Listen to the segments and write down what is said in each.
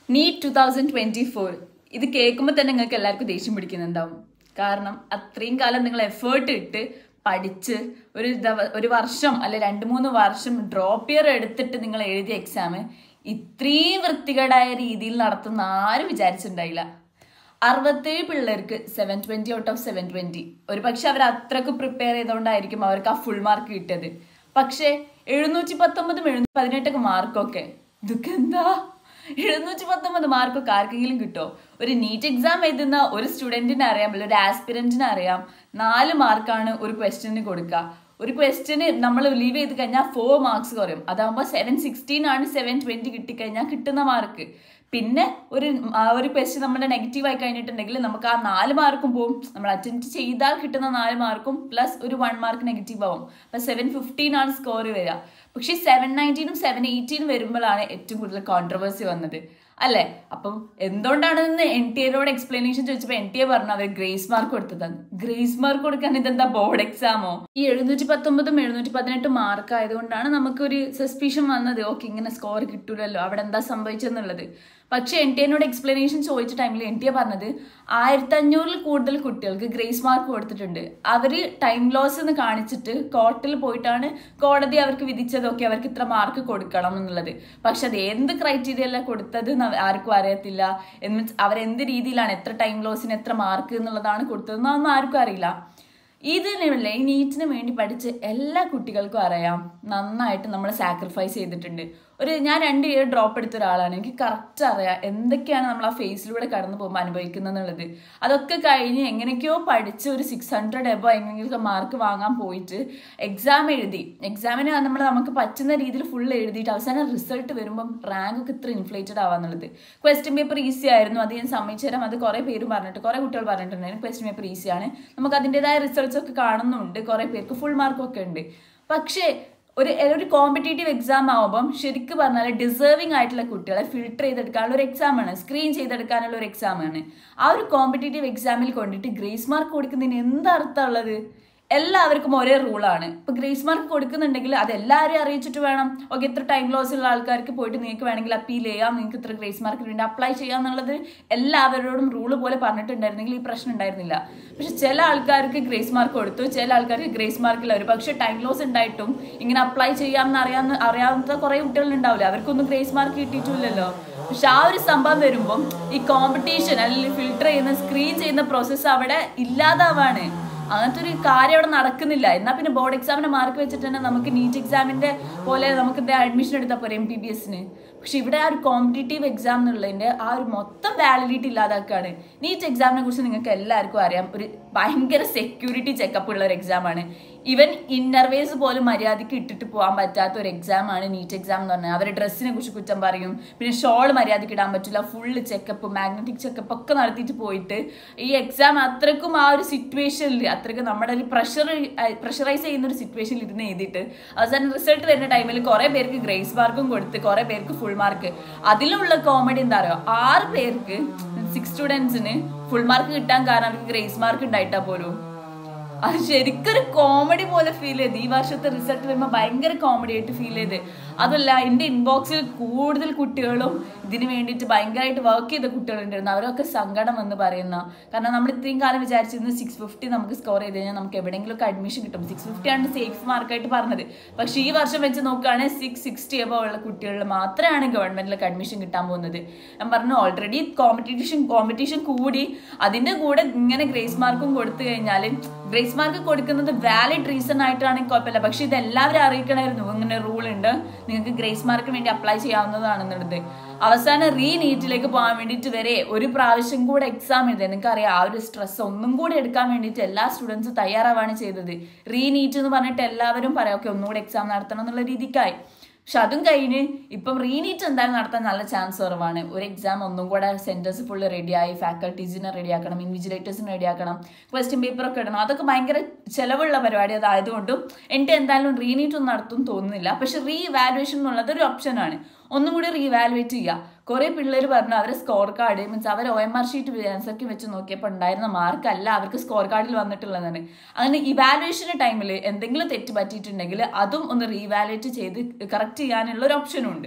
NEET two thousand twenty four ഇത് കേൾക്കുമ്പോൾ തന്നെ നിങ്ങൾക്ക് എല്ലാവർക്കും ദേഷ്യം പിടിക്കുന്നുണ്ടാവും കാരണം അത്രയും കാലം നിങ്ങൾ എഫേർട്ട് ഇട്ട് പഠിച്ച് ഒരു ദവ- ഒരു വർഷം അല്ലെ രണ്ട് മൂന്ന് വർഷം ഡ്രോപ്പ് ഇയർ എടുത്തിട്ട് നിങ്ങൾ എഴുതിയ എക്സാം ഇത്രയും വൃത്തികേടായ രീതിയിൽ നടത്തുന്ന ആരും വിചാരിച്ചിട്ടുണ്ടായില്ല അറുപത്തേഴ് പിള്ളേർക്ക് seven twenty out of seven twenty ഒരു പക്ഷെ അവർ അത്രക്ക് പ്രിപ്പയർ ചെയ്തുകൊണ്ടായിരിക്കും അവർക്ക് ആ ഫുൾ മാർക്ക് കിട്ടിയത് പക്ഷേ എഴുന്നൂറ്റി പത്തൊമ്പതും എഴുന്നൂറ്റി പതിനെട്ടൊക്കെ മാർക്കൊക്കെ ഇതൊക്കെ എന്താ എഴുന്നൂറ്റി പത്തൊമ്പത് മാർക്കൊക്കെ ആർക്കെങ്കിലും കിട്ടോ ഒരു നീറ്റ് എക്സാം എഴുതുന്ന ഒരു സ്റ്റുഡന്റിന് അറിയാം അല്ല ഒരു ആസ്പിരന്റിന് അറിയാം നാല് മാർക്കാണ് ഒരു ക്വസ്റ്റ്യന് കൊടുക്കുക ഒരു ക്വസ്റ്റ്യന് നമ്മൾ ലീവ് ചെയ്ത് കഴിഞ്ഞാൽ ഫോർ മാർക്സ് കുറയും അതാകുമ്പോൾ സെവൻ സിക്സ്റ്റീൻ ആണ് സെവൻ ട്വന്റി കിട്ടിക്കഴിഞ്ഞാൽ കിട്ടുന്ന മാർക്ക് പിന്നെ ഒരു ആ ഒരു ക്വസ്റ്റ്യൻ നമ്മുടെ നെഗറ്റീവ് ആയി കഴിഞ്ഞിട്ടുണ്ടെങ്കിൽ നമുക്ക് ആ നാല് മാർക്കും പോവും നമ്മൾ അറ്റൻഡ് ചെയ്താൽ കിട്ടുന്ന നാല് മാർക്കും പ്ലസ് ഒരു വൺ മാർക്ക് നെഗറ്റീവ് ആവും അപ്പൊ സെവൻ ഫിഫ്റ്റീൻ ആണ് സ്കോർ വരിക പക്ഷേ സെവൻ നയൻറ്റീനും സെവൻ എയ്റ്റീനും വരുമ്പോഴാണ് ഏറ്റവും കൂടുതൽ കോൺട്രവേഴ്സി വന്നത് അല്ലേ അപ്പം എന്തുകൊണ്ടാണെന്ന് എൻ ടി എയോട് എക്സ്പ്ലനേഷൻ ചോദിച്ചപ്പോൾ എൻ ടി എ പറഞ്ഞു അവർ ഗ്രേസ് മാർക്ക് കൊടുത്തതാണ് ഗ്രേസ് മാർക്ക് കൊടുക്കാൻ ഇതെന്താ ബോർഡ് എക്സാമോ ഈ എഴുന്നൂറ്റി പത്തൊമ്പതും എഴുന്നൂറ്റി പതിനെട്ടും മാർക്ക് ആയതുകൊണ്ടാണ് നമുക്കൊരു സസ്പീഷൻ വന്നത് ഓക്കെ ഇങ്ങനെ സ്കോർ കിട്ടൂലല്ലോ അവിടെ എന്താ സംഭവിച്ചെന്നുള്ളത് പക്ഷെ എൻ ടി എന്നോട് എക്സ്പ്ലനേഷൻ ചോദിച്ച ടൈമിൽ എൻ ടി എ പറഞ്ഞത് ആയിരത്തി അഞ്ഞൂറിൽ കൂടുതൽ കുട്ടികൾക്ക് ഗ്രേസ് മാർക്ക് കൊടുത്തിട്ടുണ്ട് അവർ ടൈം ലോസ് എന്ന് കാണിച്ചിട്ട് കോർട്ടിൽ പോയിട്ടാണ് കോടതി അവർക്ക് വിധിച്ചതൊക്കെ അവർക്ക് ഇത്ര മാർക്ക് കൊടുക്കണം എന്നുള്ളത് പക്ഷെ അത് എന്ത് ക്രൈറ്റീരിയല്ല കൊടുത്തത് എന്ന് ആർക്കും അറിയത്തില്ല എന്ന് അവരെന്ത് രീതിയിലാണ് എത്ര ടൈം ലോസിന് എത്ര മാർക്ക് എന്നുള്ളതാണ് കൊടുത്തതെന്ന് അതൊന്നും ആർക്കും അറിയില്ല ഇതിനുള്ള ഈ നീറ്റിന് വേണ്ടി പഠിച്ച എല്ലാ കുട്ടികൾക്കും അറിയാം നന്നായിട്ട് നമ്മൾ സാക്രിഫൈസ് ചെയ്തിട്ടുണ്ട് ഒരു ഞാൻ രണ്ട് ഇയർ ഡ്രോപ്പ് എടുത്ത ഒരാളാണ് എനിക്ക് കറക്റ്റ് അറിയാം എന്തൊക്കെയാണ് നമ്മൾ ആ ഫേസിലൂടെ കടന്നു പോകുമ്പോൾ അനുഭവിക്കുന്നത് എന്നുള്ളത് അതൊക്കെ കഴിഞ്ഞ് എങ്ങനെയൊക്കെയോ പഠിച്ച് ഒരു സിക്സ് ഹൺഡ്രഡ് എബോ എങ്ങനെയൊക്കെ മാർക്ക് വാങ്ങാൻ പോയിട്ട് എക്സാം എഴുതി എക്സാമിന് നമ്മൾ നമുക്ക് പറ്റുന്ന രീതിയിൽ ഫുൾ എഴുതിയിട്ട് അവസാനം റിസൾട്ട് വരുമ്പം റാങ്ക് ഒക്കെ ഇത്ര ഇൻഫ്ലേറ്റഡ് ആവാന്നുള്ളത് ക്വസ്റ്റ്യൻ പേപ്പർ ഈസി ആയിരുന്നു അത് ഞാൻ സമ്മതിച്ചു തരാം അത് കുറേ പേര് പറഞ്ഞിട്ട് കുറേ കുട്ടികൾ പറഞ്ഞിട്ടുണ്ടായിരുന്നു ക്വസ്റ്റ്യൻ പേപ്പർ ഈസിയാണ് നമുക്ക് അതിൻ്റെതായ റിസൾട്ട്സ് ഒക്കെ കാണുന്നുണ്ട് കുറേ പേർക്ക് ഫുൾ മാർക്കൊക്കെ ഉണ്ട് പക്ഷേ ഒരു ഒരു കോമ്പറ്റേറ്റീവ് എക്സാം ആവുമ്പം ശരിക്കും പറഞ്ഞാൽ ഡിസേർവിംഗ് ആയിട്ടുള്ള കുട്ടികളെ ഫിൽട്ടർ ചെയ്തെടുക്കാനുള്ള ഒരു എക്സാമാണ് സ്ക്രീൻ ചെയ്തെടുക്കാനുള്ള ഒരു എക്സാമാണ് ആ ഒരു കോമ്പറ്റേറ്റീവ് എക്സാമിൽ കൊണ്ടിട്ട് ഗ്രേസ് മാർക്ക് കൊടുക്കുന്നതിന് എന്താ അർത്ഥമുള്ളത് എല്ലാവർക്കും ഒരേ റൂളാണ് ഇപ്പൊ ഗ്രേസ് മാർക്ക് കൊടുക്കുന്നുണ്ടെങ്കിൽ അത് എല്ലാവരെയും അറിയിച്ചിട്ട് വേണം ഓക്കെ ഇത്ര ടൈം ലോസ് ഉള്ള ആൾക്കാർക്ക് പോയിട്ട് നിങ്ങൾക്ക് വേണമെങ്കിൽ അപ്പീൽ ചെയ്യാം നിങ്ങൾക്ക് ഇത്ര ഗ്രേസ് മാർക്ക് വേണ്ടി അപ്ലൈ ചെയ്യാം എന്നുള്ളത് എല്ലാവരോടും റൂള് പോലെ പറഞ്ഞിട്ടുണ്ടായിരുന്നെങ്കിൽ ഈ പ്രശ്നം ഉണ്ടായിരുന്നില്ല പക്ഷെ ചില ആൾക്കാർക്ക് ഗ്രേസ് മാർക്ക് കൊടുത്തു ചില ആൾക്കാർക്ക് ഗ്രേസ് മാർക്കില്ല ഒരു പക്ഷേ ടൈം ലോസ് ഉണ്ടായിട്ടും ഇങ്ങനെ അപ്ലൈ ചെയ്യാമെന്ന് അറിയാവുന്ന അറിയാവുന്ന കുറെ കുട്ടികൾ ഉണ്ടാവില്ല അവർക്കൊന്നും ഗ്രേസ് മാർക്ക് കിട്ടിയിട്ടില്ലല്ലോ പക്ഷെ ആ ഒരു സംഭവം വരുമ്പം ഈ കോമ്പറ്റീഷൻ അല്ലെങ്കിൽ ഫിൽട്ടർ ചെയ്യുന്ന സ്ക്രീൻ ചെയ്യുന്ന പ്രോസസ്സ് അവിടെ ഇല്ലാതാവാണ് അങ്ങനത്തെ ഒരു കാര്യം അവിടെ നടക്കുന്നില്ല എന്നാൽ പിന്നെ ബോർഡ് എക്സാമിന്റെ മാർക്ക് വെച്ചിട്ട് തന്നെ നമുക്ക് നീറ്റ് എക്സാമിന്റെ പോലെ നമുക്ക് അഡ്മിഷൻ എടുത്താൽ പോരെ എം പി ബി എസിന് പക്ഷെ ഇവിടെ ആ ഒരു കോമ്പറ്റേറ്റീവ് എക്സാം എന്നുള്ളതിന്റെ ആ ഒരു മൊത്തം വാലിഡിറ്റി ഇല്ലാതാക്കാണ് നീറ്റ് എക്സാമിനെ കുറിച്ച് നിങ്ങൾക്ക് എല്ലാവർക്കും അറിയാം ഒരു ഭയങ്കര സെക്യൂരിറ്റി ചെക്കപ്പ് ഉള്ള ഒരു എക്സാമാണ് ഈവൻ ഇന്നർവേസ് പോലും മര്യാദയ്ക്ക് ഇട്ടിട്ട് പോകാൻ പറ്റാത്ത ഒരു എക്സാം ആണ് നീറ്റ് എക്സാം എന്ന് പറഞ്ഞാൽ അവരുടെ ഡ്രസ്സിനെ കുറിച്ച് കുറ്റം പറയും പിന്നെ ഷോൾ മര്യാദയ്ക്ക് ഇടാൻ പറ്റില്ല ഫുള്ള് ചെക്കപ്പ് മാഗ്നറ്റിക് ചെക്കപ്പ് ഒക്കെ നടത്തിയിട്ട് പോയിട്ട് ഈ എക്സാം അത്രക്കും ആ ഒരു സിറ്റുവേഷനിൽ അത്രയ്ക്ക് നമ്മുടെ ഒരു പ്രഷർ പ്രഷറൈസ് ചെയ്യുന്ന ഒരു സിറ്റുവേഷനിൽ ഇരുന്ന് എഴുതിയിട്ട് അവസാനം റിസൾട്ട് വരുന്ന ടൈമിൽ കുറെ പേർക്ക് ഗ്രേസ് മാർക്കും കൊടുത്ത് കുറെ പേർക്ക് ഫുൾ മാർക്ക് അതിലുള്ള കോമഡി എന്താ പറയുക ആറ് പേർക്ക് സിക്സ് സ്റ്റുഡൻസിന് ഫുൾ മാർക്ക് കിട്ടാൻ കാരണം അവർക്ക് ഗ്രേസ് മാർക്ക് ഉണ്ടായിട്ടാ പോലും അത് ശരിക്കൊരു കോമഡി പോലെ ഫീൽ ചെയ്ത് ഈ വർഷത്തെ റിസൾട്ട് വരുമ്പോൾ ഭയങ്കര കോമഡി ആയിട്ട് ഫീൽ ചെയ്ത് അതല്ല എൻ്റെ ഇൻബോക്സിൽ കൂടുതൽ കുട്ടികളും ഇതിന് വേണ്ടിയിട്ട് ഭയങ്കരമായിട്ട് വർക്ക് ചെയ്ത കുട്ടികളുണ്ടായിരുന്നു അവരൊക്കെ സങ്കടം എന്ന് പറയുന്ന കാരണം നമ്മൾ ഇത്രയും കാലം വിചാരിച്ചിരുന്നു സിക്സ് ഫിഫ്റ്റി നമുക്ക് സ്കോർ ചെയ്ത് കഴിഞ്ഞാൽ നമുക്ക് എവിടെയെങ്കിലുമൊക്കെ അഡ്മിഷൻ കിട്ടും സിക്സ് ഫിഫ്റ്റി ആണ് സേഫ് മാർക്കായിട്ട് പറഞ്ഞത് പക്ഷേ ഈ വർഷം വെച്ച് നോക്കുകയാണെങ്കിൽ സിക്സ് സിക്സ്റ്റി എബോ ഉള്ള കുട്ടികളിൽ മാത്രമാണ് ഗവൺമെന്റിലേക്ക് അഡ്മിഷൻ കിട്ടാൻ പോകുന്നത് ഞാൻ പറഞ്ഞു ഓൾറെഡി കോമ്പറ്റീഷൻ കോമ്പറ്റീഷൻ കൂടി അതിന്റെ കൂടെ ഇങ്ങനെ ഗ്രേസ് മാർക്കും കൊടുത്തു കഴിഞ്ഞാൽ ഗ്രേസ് മാർക്ക് കൊടുക്കുന്നത് വാലിഡ് റീസൺ ആയിട്ടാണെങ്കിൽ കുഴപ്പമില്ല പക്ഷെ ഇത് എല്ലാവരും അറിയിക്കണമായിരുന്നു ഇങ്ങനെ റൂൾ ഉണ്ട് നിങ്ങൾക്ക് ഗ്രേസ് മാർക്കിന് വേണ്ടി അപ്ലൈ ചെയ്യാവുന്നതാണെന്നുള്ളത് അവസാനം റീ നീറ്റിലേക്ക് പോകാൻ വേണ്ടിയിട്ട് വരെ ഒരു പ്രാവശ്യം കൂടെ എക്സാം എഴുതി നിങ്ങൾക്കറിയാം ആ ഒരു സ്ട്രെസ് ഒന്നും കൂടി എടുക്കാൻ വേണ്ടിയിട്ട് എല്ലാ സ്റ്റുഡൻസും തയ്യാറാവാണ് ചെയ്തത് റീ നീറ്റ് എന്ന് പറഞ്ഞിട്ട് എല്ലാവരും പറയാം ഓക്കെ ഒന്നുകൂടെ എക്സാം നടത്തണം എന്നുള്ള രീതിക്കായി പക്ഷെ അതും കഴിഞ്ഞ് ഇപ്പം റീനീറ്റ് എന്തായാലും നടത്താൻ നല്ല ചാൻസ് കുറവാണ് ഒരു എക്സാം ഒന്നും കൂടെ സെന്റേഴ്സ് ഫുള്ള് റെഡിയായി ഫാക്കൽറ്റീസിനെ റെഡിയാക്കണം ഇൻവിജിലേറ്റേഴ്സിനെ റെഡിയാക്കണം ക്വസ്റ്റ്യൻ പേപ്പർ ഒക്കെ ഇടണം അതൊക്കെ ഭയങ്കര ചിലവുള്ള പരിപാടി അതായതുകൊണ്ടും എൻ്റെ എന്തായാലും റീനീറ്റ് ഒന്നും നടത്തും തോന്നുന്നില്ല പക്ഷെ റീ വാലുവേഷൻ എന്നുള്ളത് ഒരു ഓപ്ഷനാണ് ഒന്നും കൂടി റീവാലുവേറ്റ് ചെയ്യുക കുറെ പിള്ളേർ പറഞ്ഞു അവരെ സ്കോർ കാർഡ് മീൻസ് അവർ ഒ എം ആർ ഷീറ്റ് ആൻസർക്ക് വെച്ച് നോക്കിയപ്പോൾ ഉണ്ടായിരുന്ന മാർക്കല്ല അവർക്ക് സ്കോർ കാർഡിൽ വന്നിട്ടുള്ളതാണ് അങ്ങനെ ഇവാലുവേഷൻ്റെ ടൈമിൽ എന്തെങ്കിലും തെറ്റ് പറ്റിയിട്ടുണ്ടെങ്കിൽ അതും ഒന്ന് റീവാലുവേറ്റ് ചെയ്ത് കറക്റ്റ് ചെയ്യാനുള്ള ഒരു ഓപ്ഷനും ഉണ്ട്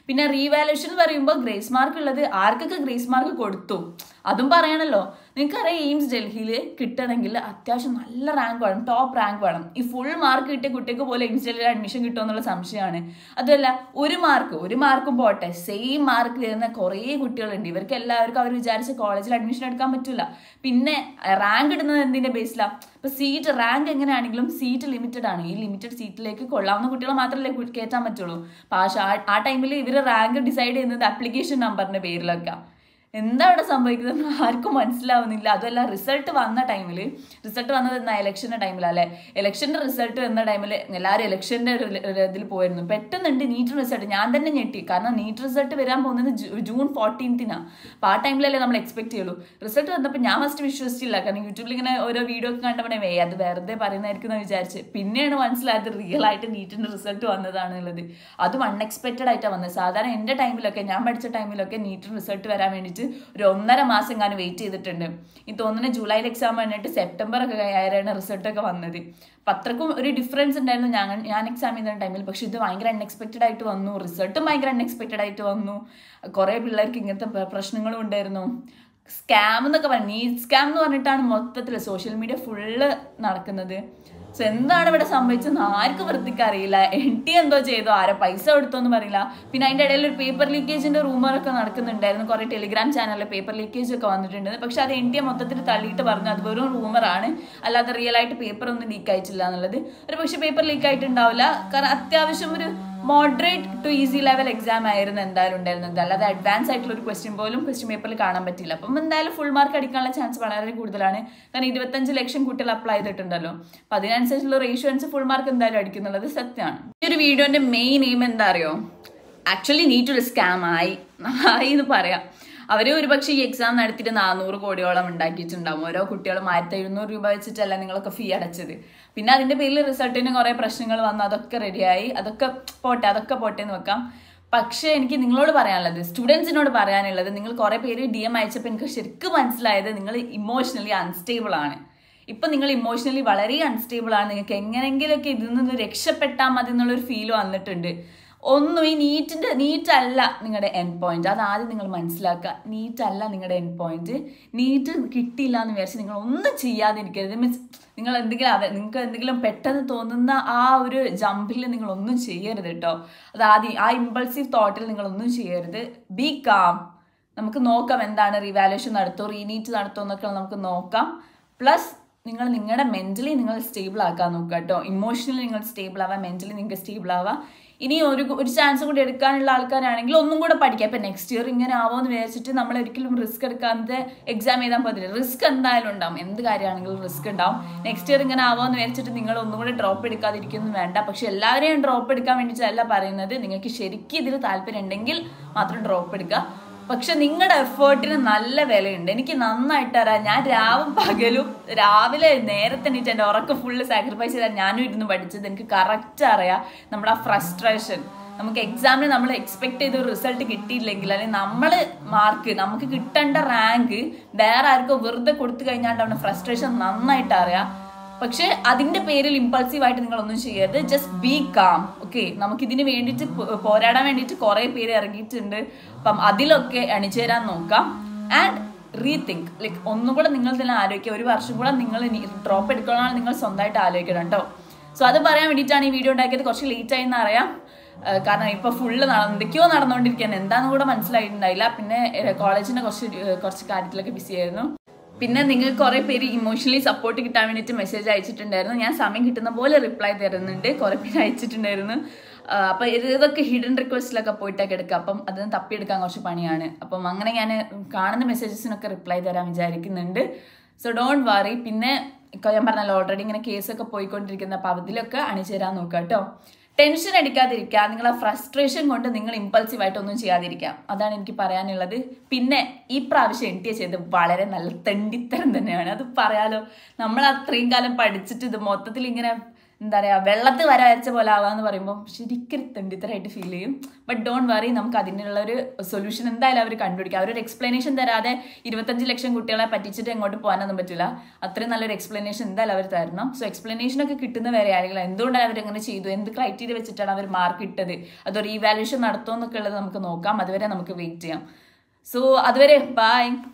പിന്നെ റീവാലുവേഷൻ എന്ന് പറയുമ്പോൾ ഗ്രേസ് മാർക്ക് ഉള്ളത് ആർക്കൊക്കെ ഗ്രേസ് മാർക്ക് കൊടുത്തു അതും പറയണല്ലോ നിങ്ങൾക്കറിയാം എയിംസ് ഡൽഹിയിൽ കിട്ടണമെങ്കിൽ അത്യാവശ്യം നല്ല റാങ്ക് വേണം ടോപ്പ് റാങ്ക് വേണം ഈ ഫുൾ മാർക്ക് കിട്ടിയ കുട്ടിക്ക് പോലും എയിംസ് ഡൽഹിയിൽ അഡ്മിഷൻ കിട്ടുമോ എന്നുള്ള സംശയമാണ് അതുമല്ല ഒരു മാർക്ക് ഒരു മാർക്കും പോട്ടെ സെയിം മാർക്ക് വരുന്ന കുറേ കുട്ടികളുണ്ട് ഇവർക്ക് എല്ലാവർക്കും അവർ വിചാരിച്ച കോളേജിൽ അഡ്മിഷൻ എടുക്കാൻ പറ്റില്ല പിന്നെ റാങ്ക് ഇടുന്നത് എന്തിന്റെ ബേസിലാണ് ഇപ്പൊ സീറ്റ് റാങ്ക് എങ്ങനെയാണെങ്കിലും സീറ്റ് ലിമിറ്റഡ് ആണ് ഈ ലിമിറ്റഡ് സീറ്റിലേക്ക് കൊള്ളാവുന്ന കുട്ടികളെ മാത്രമല്ലേ കു- കയറ്റാൻ പറ്റുള്ളൂ പക്ഷെ ആ ടൈമിൽ ഇവർ റാങ്ക് ഡിസൈഡ് ചെയ്യുന്നത് ആപ്ലിക്കേഷൻ നമ്പറിന്റെ പേരിലൊക്കെ എന്താ ഇവിടെ സംഭവിക്കുന്നത് ആർക്കും മനസ്സിലാവുന്നില്ല അതുമല്ല റിസൾട്ട് വന്ന ടൈമിൽ റിസൾട്ട് വന്നത് എന്നാ ഇലക്ഷന്റെ ടൈമിലല്ലേ ഇലക്ഷന്റെ റിസൾട്ട് വന്ന ടൈമിൽ എല്ലാവരും ഇലക്ഷന്റെ ഒരു ഒരു ഇതിൽ പോയിരുന്നു പെട്ടെന്നുണ്ട് നീറ്റ് റിസൾട്ട് ഞാൻ തന്നെ ഞെട്ടി കാരണം നീറ്റ് റിസൾട്ട് വരാൻ പോകുന്നത് ജൂ- ജൂൺ ഫോർട്ടീൻത്തിനാണ് അപ്പോൾ ആ ടൈമിലല്ലേ നമ്മൾ എക്സ്പെക്ട് ചെയ്യുള്ളൂ റിസൾട്ട് വന്നപ്പോൾ ഞാൻ ഫസ്റ്റ് വിശ്വസിച്ചില്ല കാരണം യൂട്യൂബിൽ ഇങ്ങനെ ഓരോ വീഡിയോ ഒക്കെ കണ്ടപ്പോൾ വേ അത് വെറുതെ പറയുന്നതായിരിക്കും എന്ന് വിചാരിച്ച് പിന്നെയാണ് മനസ്സിലായത് റിയൽ ആയിട്ട് നീറ്റിന്റെ റിസൾട്ട് വന്നതാണുള്ളത് അതും അൺഎക്സ്പെക്റ്റഡ് ആയിട്ടാണ് വന്നത് സാധാരണ എൻ്റെ ടൈമിലൊക്കെ ഞാൻ പഠിച്ച ടൈമിലൊക്കെ നീറ്റ് റിസൾട്ട് വരാൻ വേണ്ടിയിട്ട് ഒരു ഒന്നര മാസം ഞാൻ വെയിറ്റ് ചെയ്തിട്ടുണ്ട് ഈ തോന്നുന്ന ജൂലൈയിൽ എക്സാം കഴിഞ്ഞിട്ട് സെപ്റ്റംബർ ഒക്കെ ആയാണ് റിസൾട്ട് ഒക്കെ വന്നത് അപ്പം അത്രക്കും ഒരു ഡിഫറൻസ് ഉണ്ടായിരുന്നു ഞാൻ ഞാൻ എക്സാം ചെയ്യുന്ന ടൈമിൽ പക്ഷെ ഇത് ഭയങ്കര അൺഎക്സ്പെക്റ്റഡ് ആയിട്ട് വന്നു റിസൾട്ടും ഭയങ്കര അൺഎക്സ്പെക്റ്റഡ് ആയിട്ട് വന്നു കുറേ പിള്ളേർക്ക് ഇങ്ങനത്തെ പ്ര- പ്രശ്നങ്ങളും ഉണ്ടായിരുന്നു സ്കാം എന്നൊക്കെ പറയും നീറ്റ് സ്കാം എന്ന് പറഞ്ഞിട്ടാണ് മൊത്തത്തിൽ സോഷ്യൽ മീഡിയ ഫുള്ള് നടക്കുന്നത് സോ എന്താണ് ഇവിടെ സംഭവിച്ചതെന്ന് ആർക്കും വൃത്തിക്ക് അറിയില്ല എൻ ടി എന്തോ ചെയ്തോ ആരോ പൈസ കൊടുത്തോന്ന് പറയില്ല പിന്നെ അതിന്റെ ഇടയിൽ ഒരു പേപ്പർ ലീക്കേജിന്റെ റൂമറൊക്കെ നടക്കുന്നുണ്ടായിരുന്നു കുറെ ടെലിഗ്രാം ചാനലിൽ പേപ്പർ ലീക്കേജ് ഒക്കെ വന്നിട്ടുണ്ട് പക്ഷെ അത് എൻ ടി എ മൊത്തത്തിൽ തള്ളിയിട്ട് പറഞ്ഞു അത് വെറും റൂമറാണ് അല്ലാതെ റിയൽ ആയിട്ട് പേപ്പർ ഒന്നും ലീക്ക് ആയിട്ടില്ല എന്നുള്ളത് ഒരു പക്ഷെ പേപ്പർ ലീക്ക് ആയിട്ടുണ്ടാവില്ല കാരണം അത്യാവശ്യം ഒരു moderate to easy level exam ആയിരുന്നു എന്തായാലും ഉണ്ടായിരുന്നത് അല്ലാതെ അഡ്വാൻസ് ആയിട്ടുള്ള ഒരു ക്വസ്റ്റ്യൻ പോലും ക്വസ്റ്റ്യൻ പേപ്പറിൽ കാണാൻ പറ്റില്ല അപ്പം എന്തായാലും ഫുൾ മാർക്ക് അടിക്കാനുള്ള ചാൻസ് വളരെ കൂടുതലാണ് കാരണം ഇരുപത്തഞ്ച് ലക്ഷം കുട്ടികൾ അപ്ലൈ ചെയ്തിട്ടുണ്ടല്ലോ അപ്പം അതിനനുസരിച്ചുള്ള റേഷ്യോൻസ് ഫുൾ മാർക്ക് എന്തായാലും അടിക്കുന്നുള്ളത് സത്യമാണ് ഈ ഒരു വീഡിയോന്റെ മെയിൻ എയിം എന്താ അറിയോ ആക്ച്വലി നീറ്റ് ഒരു സ്കാം ആയി ആയി എന്ന് പറയാം അവർ ഒരുപക്ഷെ ഈ എക്സാം നടത്തിയിട്ട് നാനൂറ് കോടിയോളം ഉണ്ടാക്കിയിട്ടുണ്ടാവും ഓരോ കുട്ടികളും ആയിരത്തി എഴുന്നൂറ് രൂപ വെച്ചിട്ടല്ല നിങ്ങളൊക്കെ ഫീ അടച്ചത് പിന്നെ അതിന്റെ പേരിൽ റിസൾട്ടിന് കുറെ പ്രശ്നങ്ങൾ വന്നു അതൊക്കെ റെഡിയായി അതൊക്കെ പോട്ടെ അതൊക്കെ പോട്ടെ എന്ന് വെക്കാം പക്ഷേ എനിക്ക് നിങ്ങളോട് പറയാനുള്ളത് സ്റ്റുഡൻസിനോട് പറയാനുള്ളത് നിങ്ങൾ കുറെ പേര് ഡി എം അയച്ചപ്പോൾ എനിക്ക് ശരിക്കും മനസ്സിലായത് നിങ്ങൾ ഇമോഷണലി അൺസ്റ്റേബിൾ ആണ് ഇപ്പൊ നിങ്ങൾ ഇമോഷണലി വളരെ അൺസ്റ്റേബിൾ ആണ് നിങ്ങൾക്ക് എങ്ങനെങ്കിലുമൊക്കെ ഇതിൽ നിന്ന് രക്ഷപ്പെട്ടാൽ മതി എന്നുള്ളൊരു ഫീൽ വന്നിട്ടുണ്ട് ഒന്നും ഈ നീറ്റിന്റെ നീറ്റ് അല്ല നിങ്ങളുടെ എൻ പോയിന്റ് അത് ആദ്യം നിങ്ങൾ മനസ്സിലാക്കുക നീറ്റ് അല്ല നിങ്ങളുടെ എൻ പോയിന്റ് നീറ്റ് കിട്ടിയില്ല എന്ന് വിചാരിച്ച് നിങ്ങൾ ഒന്നും ചെയ്യാതിരിക്കരുത് മീൻസ് നിങ്ങൾ എന്തെങ്കിലും അവ നിങ്ങൾക്ക് എന്തെങ്കിലും പെട്ടെന്ന് തോന്നുന്ന ആ ഒരു ജമ്പിൽ നിങ്ങൾ ഒന്നും ചെയ്യരുത് കേട്ടോ അത് ആദ്യം ആ ഇമ്പൾസീവ് തോട്ടിൽ നിങ്ങൾ ഒന്നും ചെയ്യരുത് ബി കാം നമുക്ക് നോക്കാം എന്താണ് റിവാലുവേഷൻ നടത്തോ റീനീറ്റ് നടത്തോ എന്നൊക്കെ നമുക്ക് നോക്കാം പ്ലസ് നിങ്ങൾ നിങ്ങളുടെ മെന്റലി നിങ്ങൾ സ്റ്റേബിൾ ആക്കാൻ നോക്കുക കേട്ടോ ഇമോഷണലി നിങ്ങൾ സ്റ്റേബിൾ ആവാം മെന്റലി നിങ്ങൾക്ക് സ്റ്റേബിൾ ആവാം ഇനി ഒരു ഒരു ചാൻസ് കൂടി എടുക്കാനുള്ള ആൾക്കാരാണെങ്കിൽ ഒന്നും കൂടെ പഠിക്കാം ഇപ്പം നെക്സ്റ്റ് ഇയർ ഇങ്ങനെ ആവുമെന്ന് വിചാരിച്ചിട്ട് നമ്മൾ ഒരിക്കലും റിസ്ക് എടുക്കാതെ എക്സാം എഴുതാൻ പറ്റില്ല റിസ്ക് എന്തായാലും ഉണ്ടാവും എന്ത് കാര്യമാണെങ്കിലും റിസ്ക് ഉണ്ടാവും നെക്സ്റ്റ് ഇയർ ഇങ്ങനെ ആവുമെന്ന് വിചാരിച്ചിട്ട് നിങ്ങൾ ഒന്നും കൂടെ ഡ്രോപ്പ് എടുക്കാതിരിക്കുന്നു വേണ്ട പക്ഷെ എല്ലാവരെയും ഡ്രോപ്പ് എടുക്കാൻ വേണ്ടിയിട്ടല്ല പറയുന്നത് നിങ്ങൾക്ക് ശരിക്കും ഇതിൽ താല്പര്യം ഉണ്ടെങ്കിൽ മാത്രം ഡ്രോപ്പ് എടുക്കുക പക്ഷെ നിങ്ങളുടെ എഫേർട്ടിന് നല്ല വിലയുണ്ട് എനിക്ക് നന്നായിട്ട് അറിയാം ഞാൻ രാവും പകലും രാവിലെ നേരത്തെ എണീറ്റ് എൻ്റെ ഉറക്കം ഫുള്ള് സാക്രിഫൈസ് ചെയ്താൽ ഞാനും ഇരുന്ന് പഠിച്ചത് എനിക്ക് കറക്റ്റ് അറിയാം നമ്മുടെ ആ ഫ്രസ്ട്രേഷൻ നമുക്ക് എക്സാമിന് നമ്മൾ എക്സ്പെക്ട് ചെയ്ത ഒരു റിസൾട്ട് കിട്ടിയില്ലെങ്കിൽ അല്ലെങ്കിൽ നമ്മൾ മാർക്ക് നമുക്ക് കിട്ടേണ്ട റാങ്ക് വേറെ ആർക്കോ വെറുതെ കൊടുത്തു കഴിഞ്ഞാൽ ഫ്രസ്ട്രേഷൻ നന്നായിട്ട് അറിയാം പക്ഷെ അതിന്റെ പേരിൽ ഇമ്പൾസീവ് ആയിട്ട് നിങ്ങൾ ഒന്നും ചെയ്യരുത് ജസ്റ്റ് ബി കാം ഓക്കെ നമുക്ക് ഇതിന് വേണ്ടിയിട്ട് പോ- പോരാടാൻ വേണ്ടിയിട്ട് കുറെ പേര് ഇറങ്ങിയിട്ടുണ്ട് അപ്പം അതിലൊക്കെ അണിചേരാൻ നോക്കാം ആൻഡ് റീതിങ്ക് ലൈക്ക് ഒന്നും കൂടെ നിങ്ങൾ തന്നെ ആലോചിക്കുക ഒരു വർഷം കൂടെ നിങ്ങൾ ഡ്രോപ്പ് എടുക്കണമെന്ന് നിങ്ങൾ സ്വന്തമായിട്ട് ആലോചിക്കണം കേട്ടോ സോ അത് പറയാൻ വേണ്ടിയിട്ടാണ് ഈ വീഡിയോ ഉണ്ടാക്കിയത് കുറച്ച് ലേറ്റ് ആയി എന്ന് അറിയാം ഏഹ് കാരണം ഇപ്പൊ ഫുള്ള് എന്തൊക്കെയോ നടന്നുകൊണ്ടിരിക്കുകയാണ് എന്താന്ന് കൂടെ മനസ്സിലായിട്ടുണ്ടായില്ല പിന്നെ കോളേജിന്റെ കുറച്ച് ഏഹ് കുറച്ച് കാര്യത്തിലൊക്കെ ബിസി ആയിരുന്നു പിന്നെ നിങ്ങൾ കുറെ പേര് ഇമോഷണലി സപ്പോർട്ട് കിട്ടാൻ വേണ്ടിയിട്ട് മെസ്സേജ് അയച്ചിട്ടുണ്ടായിരുന്നു ഞാൻ സമയം കിട്ടുന്ന പോലെ റിപ്ലൈ തരുന്നുണ്ട് കുറെ പേര് അയച്ചിട്ടുണ്ടായിരുന്നു ആ, അപ്പൊ ഇത് ഇതൊക്കെ ഹിഡൻ റിക്വസ്റ്റിലൊക്കെ പോയിട്ടൊക്കെ എടുക്കുക അപ്പം അതിന് തപ്പിയെടുക്കാൻ കുറച്ച് പണിയാണ് അപ്പം അങ്ങനെ ഞാൻ കാണുന്ന മെസ്സേജസിനൊക്കെ റിപ്ലൈ തരാൻ വിചാരിക്കുന്നുണ്ട് സോ ഡോണ്ട് വറി പിന്നെ ഇപ്പൊ ഞാൻ പറഞ്ഞല്ലോ ഓൾറെഡി ഇങ്ങനെ കേസൊക്കെ പോയിക്കൊണ്ടിരിക്കുന്ന അപ്പൊ അതിലൊക്കെ അണിചേരാൻ നോക്കുക കേട്ടോ ടെൻഷൻ അടിക്കാതിരിക്കുക നിങ്ങൾ ആ ഫ്രസ്ട്രേഷൻ കൊണ്ട് നിങ്ങൾ ഇമ്പൾസീവ് ആയിട്ട് ഒന്നും ചെയ്യാതിരിക്കാം അതാണ് എനിക്ക് പറയാനുള്ളത് പിന്നെ ഈ പ്രാവശ്യം എൻ ടി എ ചെയ്ത് വളരെ നല്ല തെണ്ടിത്തരം തന്നെയാണ് അത് പറയാലോ നമ്മൾ അത്രയും കാലം പഠിച്ചിട്ട് ഇത് മൊത്തത്തിൽ ഇങ്ങനെ എന്താ പറയാ വെള്ളത്തിൽ വര വരച്ച പോലെ ആവാന്ന് പറയുമ്പോൾ ശരിക്കും തെണ്ടിത്തരായിട്ട് ഫീൽ ചെയ്യും ബട്ട് ഡോണ്ട് വറി നമുക്ക് അതിനുള്ള ഒരു സൊല്യൂഷൻ എന്തായാലും അവർ കണ്ടുപിടിക്കും അവരൊരു എക്സ്പ്ലനേഷൻ തരാതെ ഇരുപത്തഞ്ച് ലക്ഷം കുട്ടികളെ പറ്റിച്ചിട്ട് എങ്ങോട്ട് പോകാനൊന്നും പറ്റില്ല അത്രയും നല്ലൊരു എക്സ്പ്ലനേഷൻ എന്തായാലും അവർ തരണം സോ എക്സ്പ്ലനേഷൻ ഒക്കെ കിട്ടുന്ന വരെ അല്ലെങ്കിൽ എന്തുകൊണ്ടാണ് അവർ അങ്ങനെ ചെയ്തു എന്ത് ക്രൈറ്റീരിയ വെച്ചിട്ടാണ് അവർ മാർക്ക് ഇട്ടത് അതൊരു ഈവാലുവേഷൻ നടത്തുമോ എന്നൊക്കെ ഉള്ളത് നമുക്ക് നോക്കാം അതുവരെ നമുക്ക് വെയിറ്റ് ചെയ്യാം സോ അതുവരെ ബൈ